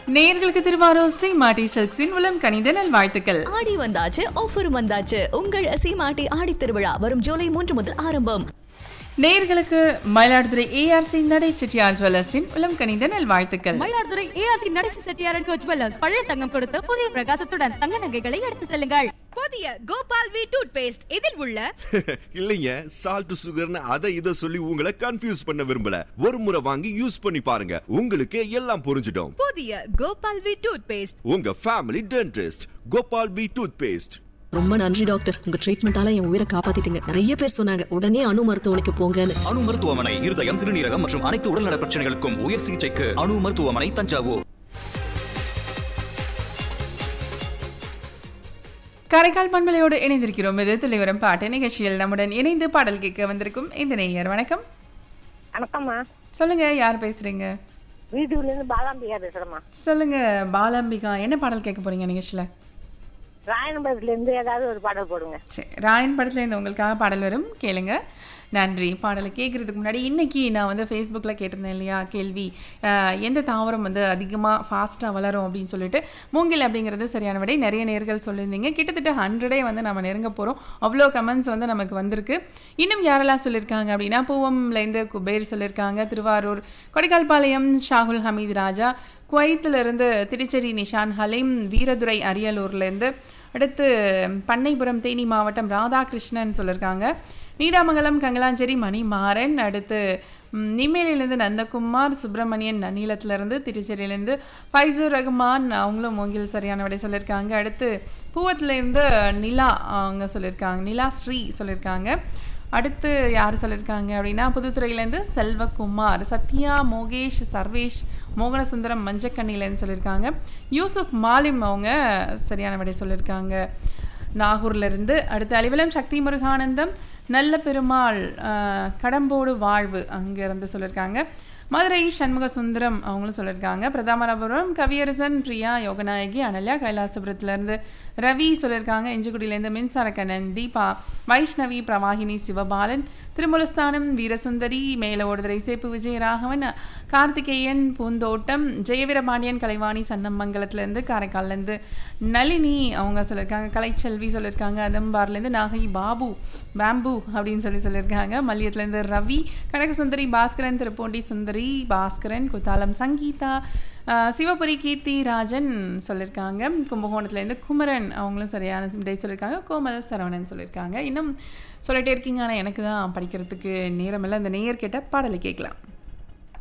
நேயர்களுக்கு திருவாரூர் சி மாட்டி சில்க்ஸின் உளம் கணித நல்வாழ்த்துக்கள் ஆடி வந்தாச்சு ஆஃபரும் வந்தாச்சு உங்கள் சீமாட்டி ஆடி திருவிழா வரும் ஜூலை மூன்று முதல் ஆரம்பம் நேயர்களுக்கு மயிலாடுதுறை ஏஆர்சி நடை சிட்டியார் ஜுவல்லர்ஸின் உளம் கணித நல்வாழ்த்துக்கள் Mayiladuthurai A R C Natesi Chettiar and jewellers பழைய தங்கம் கொடுத்து புதிய பிரகாசத்துடன் தங்க நகைகளை எடுத்து செல்லுங்கள் புதிய கோபால் வி டூத் பேஸ்ட் இதில் உள்ள இல்லைங்க சால்ட் சுகர்னு அதை இதை சொல்லி உங்களை கன்ஃபியூஸ் பண்ண விரும்பல ஒரு முறை வாங்கி யூஸ் பண்ணி பாருங்க உங்களுக்கு எல்லாம் புரிஞ்சிடும் புதிய கோபால் வி டூத் பேஸ்ட் உங்க family dentist Gopal P toothpaste ரொம்ப நன்றி டாக்டர் உங்க ட்ரீட்மெண்டால என் உயிரை காப்பாத்திட்டீங்க நிறைய பேர் சொன்னாங்க உடனே அணு மருத்துவமனைக்கு போங்கன்னு அணு மருத்துவமனை இருதயம் சிறுநீரகம் மற்றும் அனைத்து உடல்நல பிரச்சனைகளுக்கும் உயர் சிகிச்சைக்கு அணு மருத்துவமனை தஞ்சாவூர் காரைக்கால் பண்பலையோடு இணைந்திருக்கிறோம் இது தலைவரம் பாட்டு நிகழ்ச்சியில் நம்முடன் இணைந்து பாடல் கேட்க வந்திருக்கும் இந்த நேயர் வணக்கம் வணக்கம்மா சொல்லுங்க யார் பேசுறீங்க வீட்டுலேருந்து பாலாம்பிகா பேசுகிறேம்மா சொல்லுங்க பாலாம்பிகா என்ன பாடல் கேட்க போறீங்க நிகழ்ச்சியில ராயன்புரத்துலேருந்து ஏதாவது ஒரு பாடல் போடுங்க சரி ராயன் படத்தில் இந்த உங்களுக்காக பாடல் வரும் கேளுங்க நன்றி பாடலை கேட்குறதுக்கு முன்னாடி இன்னைக்கு நான் வந்து ஃபேஸ்புக்கில் கேட்டிருந்தேன் இல்லையா கேள்வி அஹ், எந்த தாவரம் வந்து அதிகமாக ஃபாஸ்ட்டாக வளரும் அப்படின்னு சொல்லிட்டு மூங்கில் அப்படிங்கிறது சரியான விடை நிறைய நேர்கள் சொல்லியிருந்தீங்க கிட்டத்தட்ட ஹண்ட்ரடே வந்து நம்ம நெருங்க போகிறோம் அவ்வளோ கமெண்ட்ஸ் வந்து நமக்கு வந்திருக்கு இன்னும் யாரெல்லாம் சொல்லியிருக்காங்க அப்படின்னா பூவம்லேருந்து குபேர் சொல்லியிருக்காங்க திருவாரூர் கொடைக்கால்பாளையம் ஷாகுல் ஹமீத் ராஜா குவைத்திலிருந்து திருச்சேரி நிஷான் ஹலீம் வீரதுரை அரியலூர்லேருந்து அடுத்து பண்ணைபுரம் தேனி மாவட்டம் ராதாகிருஷ்ணன் சொல்லியிருக்காங்க நீடாமங்கலம் கங்கலாஞ்சேரி மணிமாறன் அடுத்து ம், நிமேலியிலேருந்து நந்தகுமார் சுப்பிரமணியன் நன்னிலத்திலேருந்து திருச்சேரியிலேருந்து ஃபைசூர் ரகுமான் அவங்களும் மூங்கில் சரியான விடை சொல்லியிருக்காங்க அடுத்து பூவத்திலேருந்து நிலா அவங்க சொல்லியிருக்காங்க நிலா ஸ்ரீ சொல்லியிருக்காங்க அடுத்து யார் சொல்லியிருக்காங்க அப்படின்னா புதுத்துறையிலேருந்து செல்வகுமார் சத்யா மோகேஷ் சர்வேஷ் மோகனசுந்தரம் மஞ்சக்கண்ணிலேருந்து சொல்லியிருக்காங்க யூசுப் மாலிம் அவங்க சரியான விடை சொல்லியிருக்காங்க நாகூர்லேருந்து அடுத்து அலிவலம் சக்தி முருகானந்தம் நல்ல பெருமாள் ஆஹ், கடம்போடு வாழ்வு அங்கேருந்து சொல்லியிருக்காங்க மதுரை சண்முக சுந்தரம் அவங்களும் சொல்லியிருக்காங்க பிரதாமராபுரம் கவியரசன் பிரியா யோகநாயகி அனல்யா கைலாசபுரத்துலேருந்து ரவி சொல்லியிருக்காங்க இஞ்சிக்குடியிலேருந்து மின்சாரக்கண்ணன் தீபா வைஷ்ணவி பிரவாகினி சிவபாலன் திருமுலஸ்தானம் வீரசுந்தரி மேல ஓடுதுறை சேப்பு விஜயராகவன் கார்த்திகேயன் பூந்தோட்டம் ஜெயவீரபாண்டியன் கலைவாணி சன்னமங்கலத்துலேருந்து காரைக்கால்லேருந்து நளினி அவங்க சொல்லியிருக்காங்க கலைச்செல்வி சொல்லியிருக்காங்க அதம்பார்லேருந்து நாகை பாபு பேம்பு அப்படின்னு சொல்லி சொல்லியிருக்காங்க மல்லியத்துலேருந்து ரவி கனகசுந்தரி பாஸ்கரன் திருப்போண்டி சுந்தரி பாஸ்கரன் குத்தாலம் சங்கீதா ஆஹ் சிவபுரி கீர்த்தி ராஜன் சொல்லியிருக்காங்க கும்பகோணத்துலேருந்து குமரன் அவங்களும் சரியான விடை சொல்லியிருக்காங்க கோமல் சரவணன் சொல்லியிருக்காங்க இன்னும் சொல்லிட்டே இருக்கீங்க ஆனால் எனக்கு தான் படிக்கிறதுக்கு நேரமில்லை அந்த நேயர் கேட்ட பாடலை கேட்கலாம்